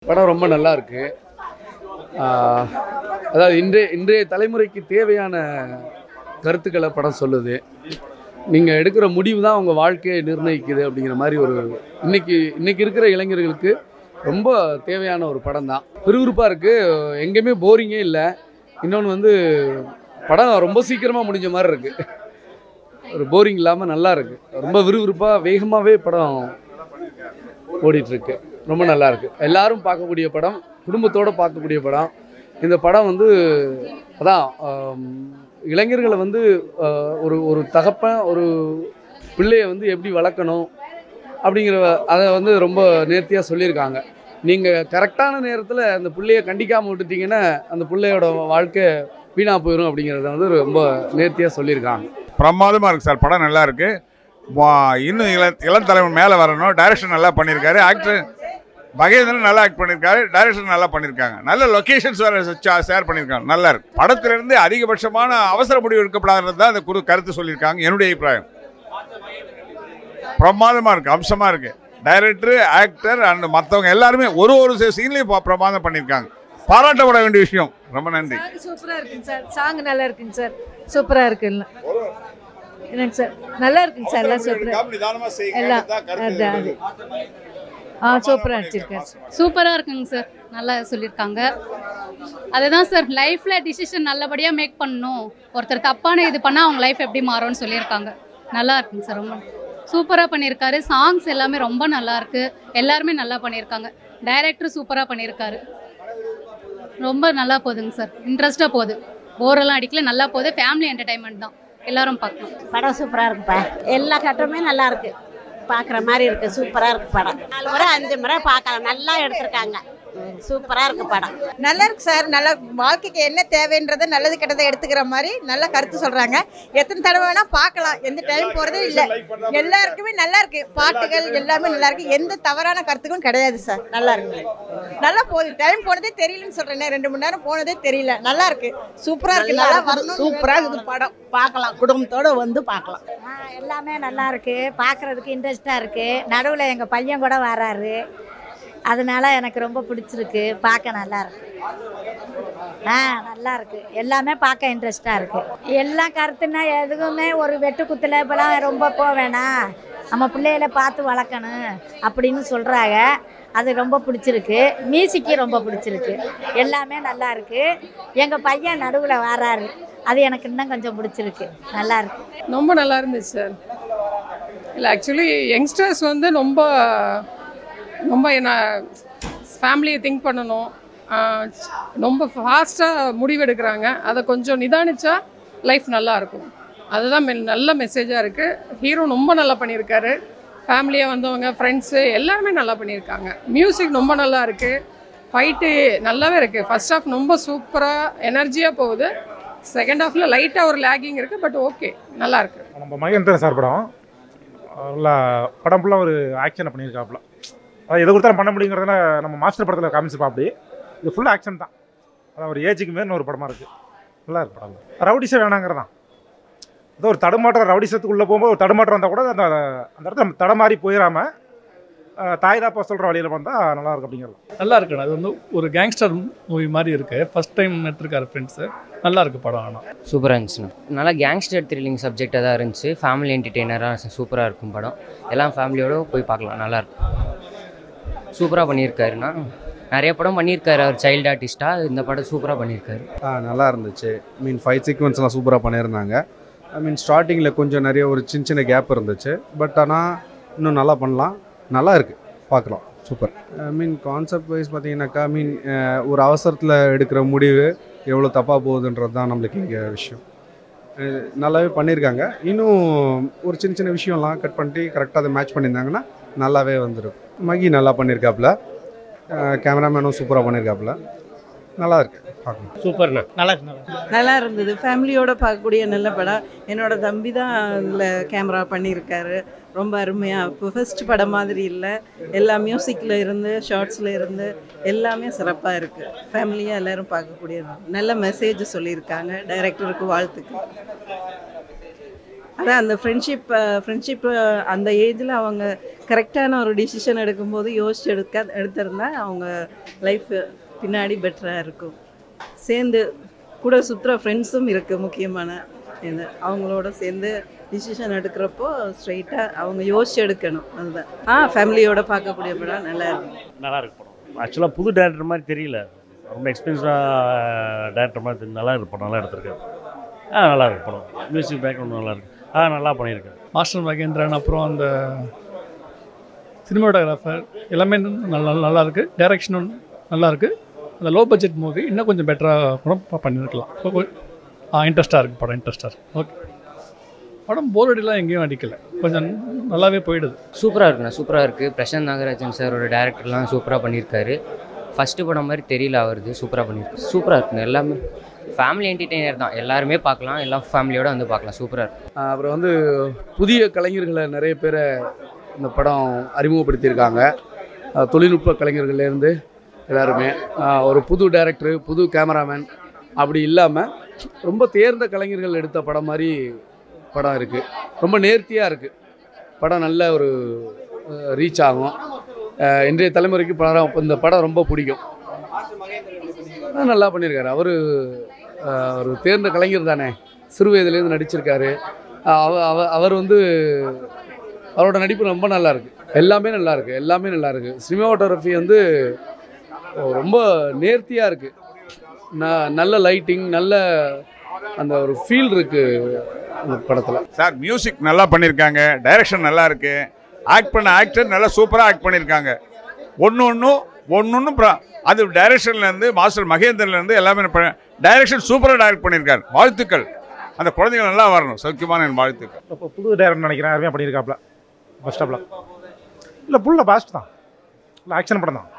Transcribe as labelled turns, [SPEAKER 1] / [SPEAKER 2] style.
[SPEAKER 1] படம் ரொம்ப நல்லா இருக்கு ஆஹ் அதாவது இன்றைய இன்றைய தலைமுறைக்கு தேவையான கருத்துக்களை படம் சொல்லுது நீங்கள் எடுக்கிற முடிவு தான் உங்கள் வாழ்க்கையை நிர்ணயிக்குது அப்படிங்கிற மாதிரி ஒரு இன்னைக்கு இன்னைக்கு இருக்கிற இளைஞர்களுக்கு ரொம்ப தேவையான ஒரு படம் தான் விறுவிறுப்பாக இருக்குது எங்கேயுமே போரிங்கே இல்லை இன்னொன்று வந்து படம் ரொம்ப சீக்கிரமாக முடிஞ்ச மாதிரி இருக்குது ஒரு போரிங் இல்லாமல் நல்லா இருக்கு ரொம்ப விறுவிறுப்பாக வேகமாகவே படம் ஓடிட்டுருக்கு ரொம்ப நல்லா இருக்கு எல்லாரும் பார்க்கக்கூடிய படம் குடும்பத்தோடு பார்க்கக்கூடிய படம் இந்த படம் வந்து அதான் ஆம், இளைஞர்களை வந்து ஆஹ், ஒரு ஒரு தகப்பன் ஒரு பிள்ளையை வந்து எப்படி வளர்க்கணும் அப்படிங்கிற அதை வந்து ரொம்ப நேர்த்தியாக சொல்லியிருக்காங்க நீங்கள் கரெக்டான நேரத்தில் அந்த பிள்ளைய கண்டிக்காமல் விட்டுட்டீங்கன்னா அந்த பிள்ளையோட வாழ்க்கை வீணாக போயிடும் அப்படிங்கிறத வந்து ரொம்ப நேர்த்தியாக சொல்லியிருக்காங்க
[SPEAKER 2] பிரமாதமாக இருக்குது சார் படம் நல்லா இருக்கு வா- இன்னும் இள இளம் தலைவன் மேலே வரணும் டைரக்ஷன் நல்லா பண்ணியிருக்காரு ஆக்டர் மகேந்திரன் நல்லா ஆக்ட் பண்ணியிருக்காரு டைரக்ஷன் நல்லா பண்ணியிருக்காங்க நல்ல லொக்கேஷன்ஸ் வேறு ஷேர் பண்ணியிருக்காங்க நல்லா இருக்கு படத்திலிருந்து அதிகபட்சமான அவசர முடிவு எடுக்கப்படாதது தான் அந்த குறு கருத்து சொல்லியிருக்காங்க என்னுடைய அபிப்பிராயம் பிரமாதமாக இருக்குது அம்சமாக இருக்குது டைரக்டர் ஆக்டர் அண்ட் மற்றவங்க எல்லாருமே ஒரு ஒரு சீன்லேயும் பிரமாதம் பண்ணியிருக்காங்க பாராட்டப்பட வேண்டிய விஷயம் ரொம்ப நன்றி
[SPEAKER 3] சூப்பரா இருக்குங்க சார் சாங் நல்லா இருக்குங்க சார் சூப்பரா இருக்கு எல்லாம் என்னங்க சார் நல்லா இருக்குங்க சார் எல்லாம் சூப்பரா எல்லாம் அது அது ஆ சூப்பரா நடிச்சிருக்காரு சார்
[SPEAKER 4] சூப்பராக இருக்குங்க சார் நல்லா சொல்லியிருக்காங்க அதுதான் சார் லைஃப்பில் டிசிஷன் நல்லபடியாக மேக் பண்ணணும் ஒருத்தர் தப்பான இது பண்ணால் அவங்க லைஃப் எப்படி மாறும்னு சொல்லியிருக்காங்க நல்லா இருக்குங்க சார் ரொம்ப சூப்பராக பண்ணியிருக்காரு சாங்ஸ் எல்லாமே ரொம்ப நல்லா இருக்கு எல்லாருமே நல்லா பண்ணியிருக்காங்க டைரக்டர் சூப்பராக பண்ணியிருக்காரு ரொம்ப நல்லா போகுதுங்க சார் இன்ட்ரெஸ்ட்டாக போகுது போரெல்லாம் அடிக்கல நல்லா போகுது ஃபேமிலி என்டர்டைன்மெண்ட் தான் எல்லாரும் பார்க்கலாம்
[SPEAKER 5] படம் சூப்பராக இருக்குப்பா எல்லா கட்டமே நல்லா இருக்கு பார்க்குற மாதிரி இருக்கு சூப்பராக இருக்கு படம் நாலு முறை அஞ்சு முறை பார்க்கலாம் நல்லா எடுத்திருக்காங்க சூப்பராக இருக்கு படம்
[SPEAKER 6] நல்லா இருக்கு சார் நல்ல வாழ்க்கைக்கு என்ன தேவைன்றதை நல்லது கெட்டதை எடுத்துக்கிற மாதிரி நல்ல கருத்து சொல்றாங்க எத்தனை தடவை வேணா பார்க்கலாம் எந்த டைம் போறதே இல்லை எல்லாருக்குமே நல்லா இருக்கு பாட்டுகள் எல்லாமே நல்லா இருக்கு எந்த தவறான கருத்துக்கும் கிடையாது சார் நல்லா இருக்கு நல்லா போகுது டைம் போனதே தெரியலன்னு சொல்றேன் ரெண்டு மணி நேரம் போனதே தெரியல நல்லா இருக்கு சூப்பரா இருக்கு நல்லா வரணும்
[SPEAKER 5] சூப்பராக இருக்குது படம் பார்க்கலாம் குடும்பத்தோடு வந்து பார்க்கலாம்
[SPEAKER 7] எல்லாமே நல்லா இருக்கு பார்க்கறதுக்கு இன்ட்ரெஸ்டாக இருக்கு நடுவில் எங்கள் பையன் கூட வராரு அதனால எனக்கு ரொம்ப பிடிச்சிருக்கு பார்க்க நல்லா இருக்கு ஆ நல்லா இருக்கு எல்லாமே பார்க்க இன்ட்ரெஸ்டாக இருக்கு எல்லாம் கருத்துன்னா எதுவுமே ஒரு வெட்டு குத்துல இப்போலாம் ரொம்ப போக வேணாம் நம்ம பிள்ளைகளை பார்த்து வளர்க்கணும் அப்படின்னு சொல்கிறாங்க அது ரொம்ப பிடிச்சிருக்கு மியூசிக்கு ரொம்ப பிடிச்சிருக்கு எல்லாமே நல்லா இருக்கு எங்கள் பையன் நடுவில் வராரு அது எனக்கு இன்னும் கொஞ்சம் பிடிச்சிருக்கு நல்லா இருக்கு
[SPEAKER 8] ரொம்ப நல்லா இருந்துச்சு சார் இல்லை ஆக்சுவலி யங்ஸ்டர்ஸ் வந்து ரொம்ப ரொம்ப என்ன ஃபேமிலியை திங்க் பண்ணணும் ஆஹ் ரொம்ப ஃபாஸ்ட்டாக முடிவெடுக்கிறாங்க அதை கொஞ்சம் நிதானிச்சா லைஃப் நல்லா இருக்கும் அதுதான் மெ- நல்ல மெசேஜாக இருக்குது ஹீரோ ரொம்ப நல்லா பண்ணியிருக்காரு ஃபேமிலியாக வந்தவங்க ஃப்ரெண்ட்ஸு எல்லாருமே நல்லா பண்ணியிருக்காங்க மியூசிக் ரொம்ப நல்லா இருக்குது ஃபைட்டு நல்லாவே இருக்குது ஃபர்ஸ்ட் ஹாஃப் ரொம்ப சூப்பராக எனர்ஜியாக போகுது செகண்ட் ஹாஃபில் லைட்டாக ஒரு லேகிங் இருக்குது பட் ஓகே நல்லா இருக்கு
[SPEAKER 9] நம்ம மகேந்திரன் சார் படம் நல்லா படம் ஃபுல்லாக ஒரு ஆக்ஷனை பண்ணியிருக்காப்புல அதாவது எது கொடுத்தாலும் பண்ண முடியுங்கிறதுல நம்ம மாஸ்டர் படத்தில் காமிச்சிருப்பா அப்படி இது ஃபுல்லாக ஆக்ஷன் தான் அதான் ஒரு ஏஜுக்கு மேலே ஒரு படமாக இருக்குது நல்லா இருக்கு படம் ரவுடிசம் வேணாங்கிறதான் ஏதோ ஒரு தடுமாற்றம் ரவுடிசத்துக்குள்ளே போகும்போது ஒரு தடுமாற்றம் வந்தால் கூட அந்த அந்த இடத்துல நம்ம தடமாறி போயிடாமல் தாய் தாப்பா சொல்கிற வழியில் வந்தால் நல்லா இருக்கும் அப்படிங்கிறது
[SPEAKER 10] நல்லா இருக்குண்ணா அது வந்து ஒரு கேங்ஸ்டர் மூவி மாதிரி இருக்கு ஃபர்ஸ்ட் டைம் எடுத்திருக்காரு ஃப்ரெண்ட்ஸு நல்லா இருக்கு படம் ஆனால்
[SPEAKER 11] சூப்பராக இருந்துச்சுண்ணா நல்லா கேங்ஸ்டர் த்ரில்லிங் சப்ஜெக்டாக தான் இருந்துச்சு ஃபேமிலி என்டர்டெய்னராக சூப்பராக இருக்கும் படம் எல்லாம் ஃபேமிலியோட போய் பார்க்கலாம் நல்லாயிருக்கும் சூப்பராக பண்ணியிருக்காருண்ணா நிறைய படம் பண்ணியிருக்காரு அவர் சைல்டு ஆர்டிஸ்ட்டாக இந்த படம் சூப்பராக பண்ணியிருக்காரு
[SPEAKER 12] ஆ நல்லா இருந்துச்சு மீன் ஃபைட் சீக்வன்ஸ்லாம் சூப்பராக பண்ணியிருந்தாங்க ஐ மீன் ஸ்டார்டிங்கில் கொஞ்சம் நிறைய ஒரு சின்ன சின்ன கேப் இருந்துச்சு பட் ஆனால் இன்னும் நல்லா பண்ணலாம் நல்லா இருக்குது பார்க்கலாம் super I mean concept wise பார்த்தீங்கன்னாக்கா மீன் ஒரு அவசரத்தில் எடுக்கிற முடிவு எவ்வளோ தப்பாக போகுதுன்றது தான் நம்மளுக்கு இங்கே விஷயம் அஹ் நல்லாவே பண்ணியிருக்காங்க இன்னும் ஒரு சின்ன சின்ன விஷயம்லாம் கட் பண்ணிட்டு கரெக்டாக அதை மேட்ச் பண்ணியிருந்தாங்கன்னா நல்லாவே வந்துடும் மகி நல்லா பண்ணியிருக்காப்புல கேமராமேனும் சூப்பராக பண்ணியிருக்காப்புல நல்லா இருக்கு பார்க்கணும்
[SPEAKER 13] சூப்பர்ண்ணா நல்லா இருக்கு நல்லா
[SPEAKER 14] நல்லா இருந்தது ஃபேமிலியோட பார்க்கக்கூடிய நல்ல படம் என்னோட தம்பி தான் அதில் கேமரா பண்ணியிருக்காரு ரொம்ப அருமையாக இப்போ ஃபர்ஸ்ட் படம் மாதிரி இல்லை எல்லா மியூசிக்கில் இருந்து ஷார்ட்ஸில் இருந்து எல்லாமே சிறப்பாக இருக்குது ஃபேமிலியாக எல்லாரும் பார்க்கக்கூடியது நல்ல மெசேஜ் சொல்லியிருக்காங்க டைரக்டருக்கு வாழ்த்துக்கு அதான் அந்த ஃப்ரெண்ட்ஷிப் ஃப்ரெண்ட்ஷிப் அந்த ஏஜில் அவங்க கரெக்டான ஒரு டிசிஷன் எடுக்கும்போது யோசிச்சு எடுக்க எடுத்திருந்தா அவங்க லைஃப் பின்னாடி பெட்டராக இருக்கும் சேர்ந்து கூட சுற்றுற ஃப்ரெண்ட்ஸும் இருக்குது முக்கியமான இது அவங்களோட சேர்ந்து டிசிஷன் எடுக்கிறப்போ ஸ்ட்ரைட்டாக அவங்க யோசிச்சு எடுக்கணும் அதுதான் ஆ ஃபேமிலியோட பார்க்கக்கூடிய படம் நல்லா இருக்கும்
[SPEAKER 13] நல்லா இருக்கு படம் ஆக்சுவலாக புது டேரக்டர் மாதிரி தெரியல ரொம்ப எக்ஸ்பீரியன்ஸாக டேரக்டர் மாதிரி தெரியல. நல்லா இருக்கு படம் நல்லா எடுத்திருக்காரு ஆ நல்லா இருக்கு படம் மியூசிக் பேக்ரவுண்ட் நல்லா இருக்கு ஆ நல்லா பண்ணியிருக்காரு
[SPEAKER 10] மாஸ்டர் மகேந்திரன் அப்புறம் அந்த சினிமாட்டோகிராஃபர் எல்லாமே நல்லா நல்லா இருக்கு டைரக்ஷனும் நல்லா இருக்கு அந்த லோ பட்ஜெட் மூவி இன்னும் கொஞ்சம் பெட்டராக கூட ப- பண்ணியிருக்கலாம் ஆ இன்ட்ரெஸ்ட்டாக இருக்குது படம் இன்ட்ரெஸ்ட்டாக இருக்குது ஓகே படம் போர் அடிலாம் எங்கேயும் அடிக்கல கொஞ்சம் நல்லாவே போயிடுது
[SPEAKER 11] சூப்பராக இருக்குண்ணா சூப்பராக இருக்குது பிரசாந்த் நாகராஜன் சாரோட டேரக்டர்லாம் சூப்பராக பண்ணியிருக்காரு ஃபஸ்ட்டு படம் மாதிரி தெரியல அவருது சூப்பராக பண்ணியிருக்கு சூப்பராக இருக்குங்க எல்லாமே ஃபேமிலி என்டர்டெய்னர் தான் எல்லாருமே பார்க்கலாம் எல்லா ஃபேமிலியோட வந்து பார்க்கலாம் சூப்பராக இருக்கு
[SPEAKER 1] ஆஹ் அப்புறம் வந்து புதிய கலைஞர்களை நிறைய பேரை இந்த படம் அறிமுகப்படுத்தியிருக்காங்க ஆஹ் தொழில்நுட்ப கலைஞர்கள்லேருந்து எல்லாருமே ஆஹ் ஒரு புது டைரக்டர் புது கேமராமேன் அப்படி இல்லாமல் ரொம்ப தேர்ந்த கலைஞர்கள் எடுத்த படம் மாதிரி படம் இருக்குது ரொம்ப நேர்த்தியாக இருக்குது படம் நல்ல ஒரு ரீச் ஆகும் ஆஹ் இன்றைய தலைமுறைக்கு படம் இந்த படம் ரொம்ப பிடிக்கும் ஆஹ் நல்லா பண்ணியிருக்காரு அவர் ஒரு தேர்ந்த கலைஞர் தானே சிறு வயதுலேருந்து நடிச்சிருக்காரு ஆஹ் அவ அவ அவர் வந்து அவரோட நடிப்பு ரொம்ப நல்லா இருக்கு எல்லாமே நல்லா இருக்கு எல்லாமே நல்லா இருக்கு சினிமாட்டோகிராஃபி வந்து ரொம்ப நேர்த்தியாக இருக்கு ந- நல்ல லைட்டிங் நல்ல அந்த ஒரு ஃபீல் இருக்கு அந்த படத்தில்
[SPEAKER 2] சார் மியூசிக் நல்லா பண்ணியிருக்காங்க டைரக்ஷன் நல்லா இருக்கு ஆக்ட் பண்ண ஆக்டர் நல்லா சூப்பராக ஆக்ட் பண்ணியிருக்காங்க ஒன்று ஒன்றும் ஒன்று ஒன்றும் அது டைரக்ஷன்லேருந்து மாஸ்டர் மகேந்திரன்லேருந்து எல்லாமே டைரக்ஷன் சூப்பராக டைரக்ட் பண்ணியிருக்காரு வாழ்த்துக்கள் அந்த குழந்தைகள் நல்லா வரணும் சௌக்கியமான என் வாழ்த்துக்கள்
[SPEAKER 9] இப்போ புது டேரக்டர் நினைக்கிறேன் அருமையாக பண்ணியிருக்காப்ல ஃபர்ஸ்ட் ஆஃப்ல இல்லை ஃபுல்லாக பாஸ்ட் தான் இல்லை ஆக்ஷன் படம் தான்